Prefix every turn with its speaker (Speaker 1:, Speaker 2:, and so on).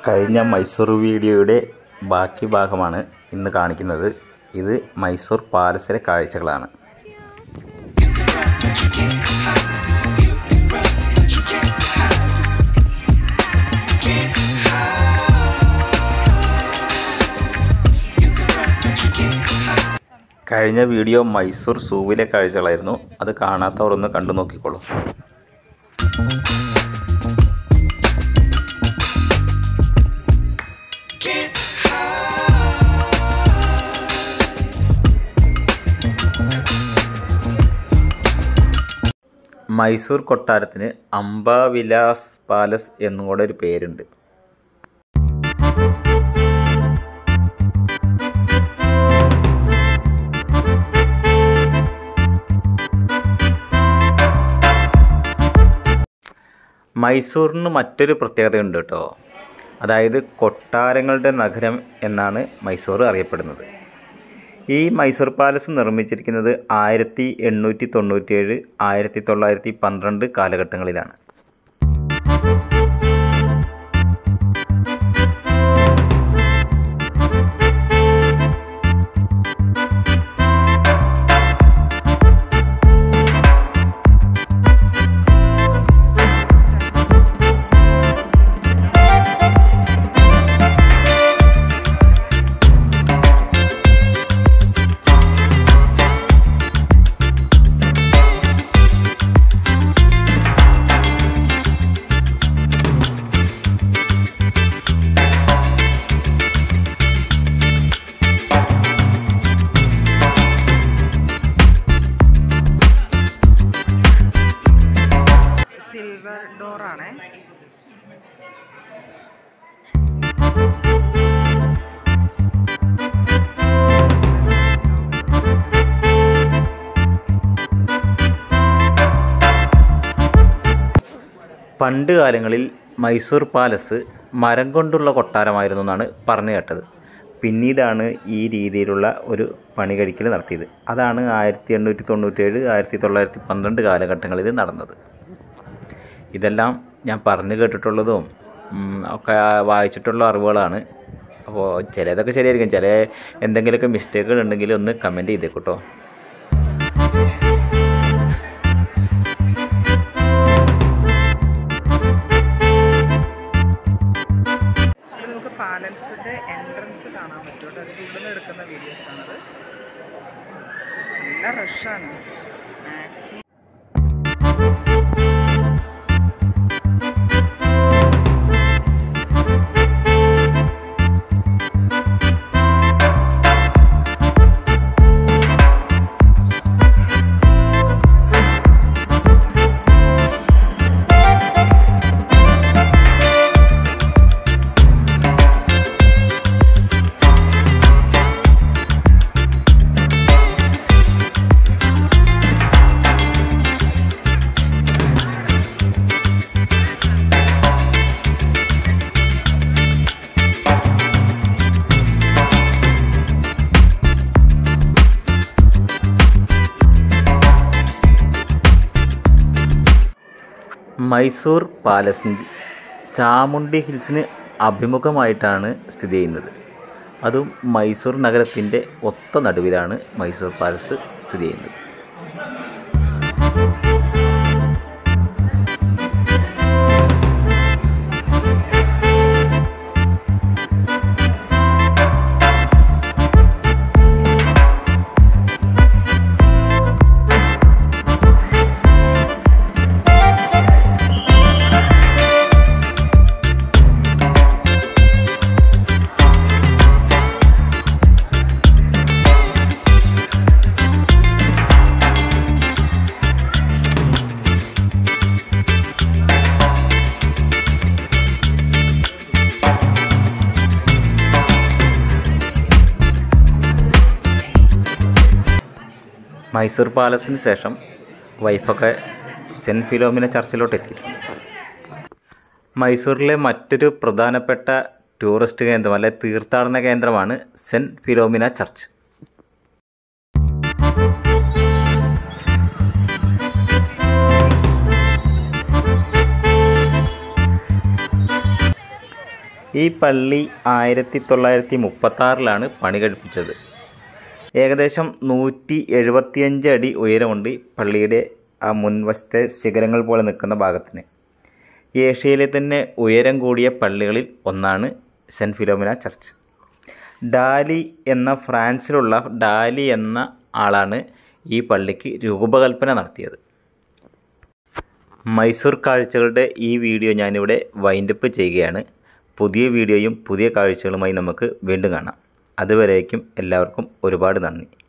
Speaker 1: കഴിഞ്ഞ മൈസൂർ വീഡിയോയുടെ ബാക്കി ഭാഗമാണ് ഇന്ന് കാണിക്കുന്നത് ഇത് മൈസൂർ പാലസിലെ കാഴ്ചകളാണ് കഴിഞ്ഞ വീഡിയോ മൈസൂർ സൂവിലെ കാഴ്ചകളായിരുന്നു അത് കാണാത്തവർ ഒന്ന് കണ്ടു നോക്കിക്കോളൂ മൈസൂർ കൊട്ടാരത്തിന് അംബാവിലാസ് പാലസ് എന്നും കൂടെ ഒരു പേരുണ്ട് മൈസൂറിന് മറ്റൊരു പ്രത്യേകതയുണ്ട് കേട്ടോ അതായത് കൊട്ടാരങ്ങളുടെ നഗരം എന്നാണ് മൈസൂർ അറിയപ്പെടുന്നത് ഈ മൈസൂർ പാലസ് നിർമ്മിച്ചിരിക്കുന്നത് ആയിരത്തി എണ്ണൂറ്റി തൊണ്ണൂറ്റിയേഴ് ആയിരത്തി തൊള്ളായിരത്തി പന്ത്രണ്ട് കാലഘട്ടങ്ങളിലാണ്
Speaker 2: സിൽവർ ഡോറാണേ
Speaker 1: പണ്ട് കാലങ്ങളിൽ മൈസൂർ പാലസ് മരം കൊണ്ടുള്ള കൊട്ടാരമായിരുന്നു എന്നാണ് പറഞ്ഞു കേട്ടത് പിന്നീടാണ് ഈ രീതിയിലുള്ള ഒരു പണി കഴിക്കൽ നടത്തിയത് അതാണ് ആയിരത്തി എണ്ണൂറ്റി തൊണ്ണൂറ്റേഴ് ആയിരത്തി തൊള്ളായിരത്തി പന്ത്രണ്ട് കാലഘട്ടങ്ങളിൽ നടന്നത് ഇതെല്ലാം ഞാൻ പറഞ്ഞു കേട്ടിട്ടുള്ളതും ഉം, ഒക്കെ വായിച്ചിട്ടുള്ള അറിവുകളാണ് അപ്പോൾ ചിലതൊക്കെ ശരിയായിരിക്കും ചില എന്തെങ്കിലുമൊക്കെ മിസ്റ്റേക്കുകൾ ഉണ്ടെങ്കിൽ ഒന്ന് കമൻറ്റ് ചെയ്തേക്കൂട്ടോ
Speaker 2: ഇത് നമുക്ക് പാലൻസിന്റെ എൻട്രൻസ് കാണാൻ പറ്റും കേട്ടോ അതിൻ്റെ ഉള്ളിൽ നിന്ന് എടുക്കുന്ന വീഡിയോസ് ആണത് നല്ല റഷാണ് മാക്സിമം
Speaker 1: മൈസൂർ പാലസിൻ്റെ ചാമുണ്ടി ഹിൽസിന് അഭിമുഖമായിട്ടാണ് സ്ഥിതി ചെയ്യുന്നത് അതും മൈസൂർ നഗരത്തിൻ്റെ ഒത്ത നടുവിലാണ് മൈസൂർ പാലസ് സ്ഥിതി ചെയ്യുന്നത് മൈസൂർ പാലസിന് ശേഷം വൈഫൊക്കെ സെൻറ്റ് ഫിലോമിന ചർച്ചിലോട്ട് എത്തിയിട്ടുണ്ട് മൈസൂരിലെ മറ്റൊരു പ്രധാനപ്പെട്ട ടൂറിസ്റ്റ് കേന്ദ്രം അല്ലെ തീർത്ഥാടന കേന്ദ്രമാണ് സെൻറ്റ് ഫിലോമിന ചർച്ച് ഈ പള്ളി ആയിരത്തി തൊള്ളായിരത്തി മുപ്പത്താറിലാണ് പണി കഴിപ്പിച്ചത് ഏകദേശം നൂറ്റി എഴുപത്തിയഞ്ച് അടി ഉയരമുണ്ട് പള്ളിയുടെ ആ മുൻവശത്തെ ശിഖരങ്ങൾ പോലെ നിൽക്കുന്ന ഭാഗത്തിന് ഏഷ്യയിലെ തന്നെ ഉയരം കൂടിയ പള്ളികളിൽ ഒന്നാണ് സെൻറ്റ് ഫിലോമിന ചർച്ച് ഡാലി എന്ന ഫ്രാൻസിലുള്ള ഡാലി എന്ന ആളാണ് ഈ പള്ളിക്ക് രൂപകൽപ്പന നടത്തിയത് മൈസൂർ കാഴ്ചകളുടെ ഈ വീഡിയോ ഞാനിവിടെ വൈൻഡപ്പ് ചെയ്യുകയാണ് പുതിയ വീഡിയോയും പുതിയ കാഴ്ചകളുമായി നമുക്ക് വീണ്ടും കാണാം അതുവരേക്കും എല്ലാവർക്കും ഒരുപാട് നന്ദി